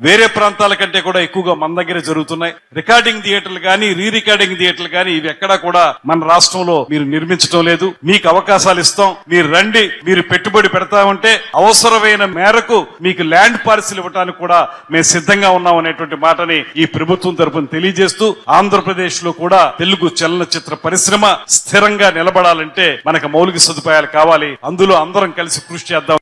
వేరే ప్రాంతాల కంటే కూడా ఎక్కువగా మన దగ్గర జరుగుతున్నాయి రికార్డింగ్ థియేటర్లు కానీ రీ రికార్డింగ్ థియేటర్లు కానీ ఇవి ఎక్కడా కూడా మన రాష్ట్రంలో మీరు నిర్మించడం లేదు మీకు అవకాశాలు ఇస్తాం మీరు రండి మీరు పెట్టుబడి పెడతామంటే అవసరమైన మేరకు మీకు ల్యాండ్ పాలసీలు ఇవ్వడానికి కూడా మేము సిద్ధంగా ఉన్నాం అనేటువంటి మాటని ఈ ప్రభుత్వం తరపున తెలియజేస్తూ ఆంధ్రప్రదేశ్ లో కూడా తెలుగు చలనచిత్ర పరిశ్రమ స్థిరంగా నిలబడాలంటే మనకు మౌలిక సదుపాయాలు కావాలి అందులో అందరం కలిసి కృషి చేద్దాం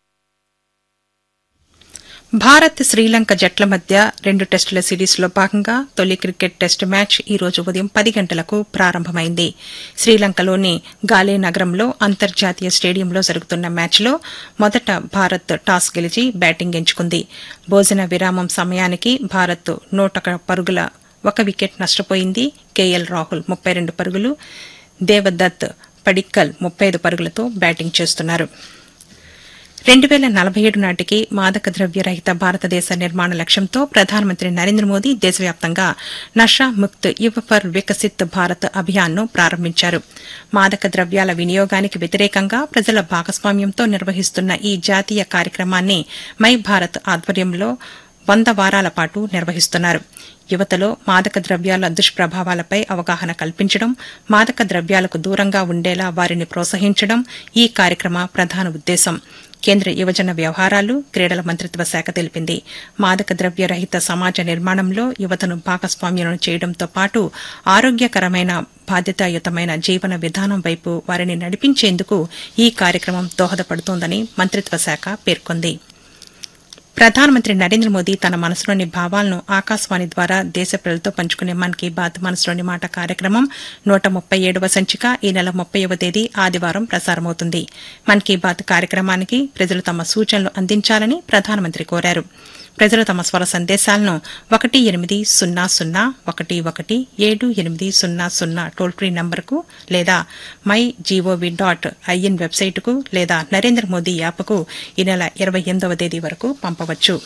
భారత్ శ్రీలంక జట్ల మధ్య రెండు టెస్టుల సిరీస్లో భాగంగా తొలి క్రికెట్ టెస్ట్ మ్యాచ్ ఈ రోజు ఉదయం పది గంటలకు ప్రారంభమైంది శ్రీలంకలోని గాలే నగరంలో అంతర్జాతీయ స్టేడియంలో జరుగుతున్న మ్యాచ్లో మొదట భారత్ టాస్ గెలిచి బ్యాటింగ్ ఎంచుకుంది భోజన విరామం సమయానికి భారత్ నూట పరుగుల ఒక వికెట్ నష్టపోయింది కేఎల్ రాహుల్ ముప్పై రెండు పరుగులు దేవదత్ పడిక్కల్ ముప్పై ఐదు పరుగులతో బ్యాటింగ్ చేస్తున్నారు రెండు వేల నలభై ఏడు నాటికి మాదక ద్రవ్య రహిత భారతదేశ నిర్మాణ లక్ష్యంతో ప్రధానమంత్రి నరేంద్ర మోదీ దేశవ్యాప్తంగా నషా ముక్త్ యువ ఫర్ వికసిత్ భారత్ అభియాన్ను ప్రారంభించారు మాదక ద్రవ్యాల వినియోగానికి వ్యతిరేకంగా ప్రజల భాగస్వామ్యంతో నిర్వహిస్తున్న ఈ జాతీయ కార్యక్రమాన్ని మై భారత్ ఆధ్వర్యంలో వంద వారాల పాటు నిర్వహిస్తున్నారు యువతలో మాదక ద్రవ్యాల దుష్ప్రభావాలపై అవగాహన కల్పించడం మాదక ద్రవ్యాలకు దూరంగా ఉండేలా వారిని ప్రోత్సహించడం ఈ కార్యక్రమ ప్రధాన ఉద్దేశం కేంద్ర యువజన వ్యవహారాలు క్రీడల మంత్రిత్వ శాఖ తెలిపింది మాదక ద్రవ్య రహిత సమాజ నిర్మాణంలో యువతను భాగస్వామ్యం చేయడంతో పాటు ఆరోగ్యకరమైన బాధ్యతాయుతమైన జీవన విధానం వైపు వారిని నడిపించేందుకు ఈ కార్యక్రమం దోహదపడుతోందని మంత్రిత్వ శాఖ పేర్కొంది ప్రధానమంత్రి నరేంద్ర మోదీ తన మనసులోని భావాలను ఆకాశవాణి ద్వారా దేశ ప్రజలతో పంచుకునే మన్ కీ బాత్ మనసులోని మాట కార్యక్రమం నూట ముప్పై ఏడవ సంచిక ఈ నెల ముప్పైవ తేదీ ఆదివారం ప్రసారమవుతుంది మన్ కీ బాత్ కార్యక్రమానికి ప్రజలు తమ సూచనలు అందించాలని ప్రధానమంత్రి కోరారు ప్రజలు తమ స్వర సందేశాలను ఒకటి ఎనిమిది సున్నా సున్నా ఒకటి ఒకటి ఏడు ఎనిమిది సున్నా సున్నా టోల్ ఫ్రీ నంబర్కు లేదా మై జీఓవి డాట్ ఐఎన్ వెబ్సైటుకు లేదా నరేంద్ర మోదీ యాప్కు ఈ నెల ఇరవై ఎనిమిదవ తేదీ వరకు పంపవచ్చు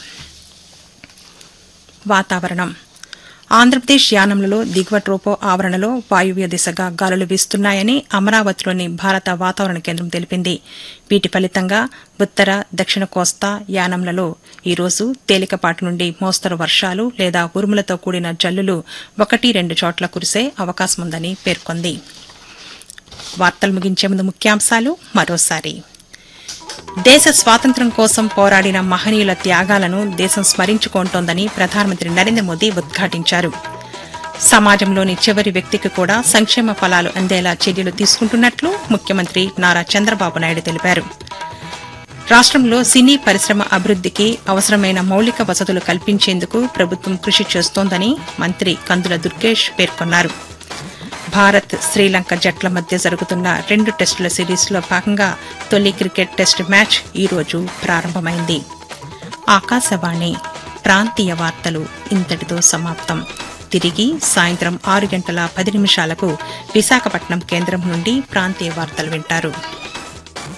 వాతావరణం ఆంధ్రప్రదేశ్ యానంలలో దిగువ ట్రోపో ఆవరణలో వాయువ్య దిశగా గాలులు వీస్తున్నాయని అమరావతిలోని భారత వాతావరణ కేంద్రం తెలిపింది వీటి ఫలితంగా ఉత్తర దక్షిణ కోస్తా యానంలలో ఈరోజు తేలికపాటి నుండి మోస్తరు వర్షాలు లేదా ఉరుములతో కూడిన జల్లులు ఒకటి రెండు చోట్ల కురిసే అవకాశముందని పేర్కొంది వార్తలు ముగించే ముందు ముఖ్యాంశాలు మరోసారి దేశ స్వాతంత్ర్యం కోసం పోరాడిన మహనీయుల త్యాగాలను దేశం స్మరించుకుంటోందని ప్రధానమంత్రి నరేంద్ర మోదీ ఉద్ఘాటించారు సమాజంలోని చివరి వ్యక్తికి కూడా సంక్షేమ ఫలాలు అందేలా చర్యలు తీసుకుంటున్నట్లు ముఖ్యమంత్రి నారా చంద్రబాబు నాయుడు తెలిపారు రాష్ట్రంలో సినీ పరిశ్రమ అభివృద్దికి అవసరమైన మౌలిక వసతులు కల్పించేందుకు ప్రభుత్వం కృషి చేస్తోందని మంత్రి కందుల దుర్గేష్ పేర్కొన్నారు భారత్ శ్రీలంక జట్ల మధ్య జరుగుతున్న రెండు టెస్టుల సిరీస్లో భాగంగా తొలి క్రికెట్ టెస్ట్ మ్యాచ్ ఈరోజు ప్రారంభమైంది ఆకాశవాణి ప్రాంతీయ వార్తలు ఇంతటితో సమాప్తం తిరిగి సాయంత్రం ఆరు గంటల పది నిమిషాలకు విశాఖపట్నం కేంద్రం నుండి ప్రాంతీయ వార్తలు వింటారు